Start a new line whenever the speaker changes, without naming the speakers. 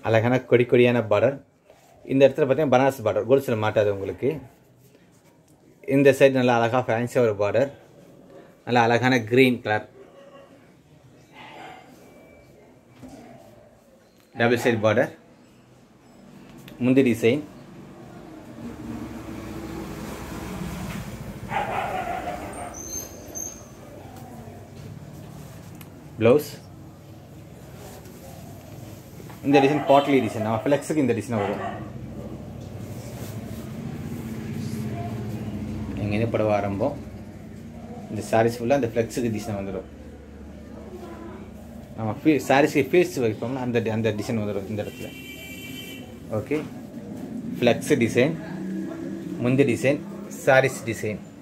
அழகான கொடி கொடியான பார்டர் இந்த இடத்துல பார்த்தீங்கன்னா பனாரஸ் பார்டர் கோல்ஸில் மாட்டாது உங்களுக்கு இந்த சைடு நல்லா அழகாக ஃபேன்சியாக ஒரு பார்டர் நல்லா அழகான green colour double side border முந்தி டிசைன் ப்ளவுஸ் இந்த டிசைன் பாட்லி டிசைன் நம்ம ஃப்ளெக்ஸுக்கு இந்த டிசைன் வரும் எங்கேருந்து படவ ஆரம்பம் இந்த சாரீஸ் ஃபுல்லாக அந்த ஃப்ளெக்ஸுக்கு டிசைன் வந்துடும் நம்ம ஃபீ சாரீஸ்க்கு ஃபீஸ் வைப்போம்னா அந்த அந்த டிசைன் வந்துடும் இந்த இடத்துல ஓகே ஃப்ளெக்ஸ் டிசைன் முந்தி டிசைன் சாரீஸ் டிசைன்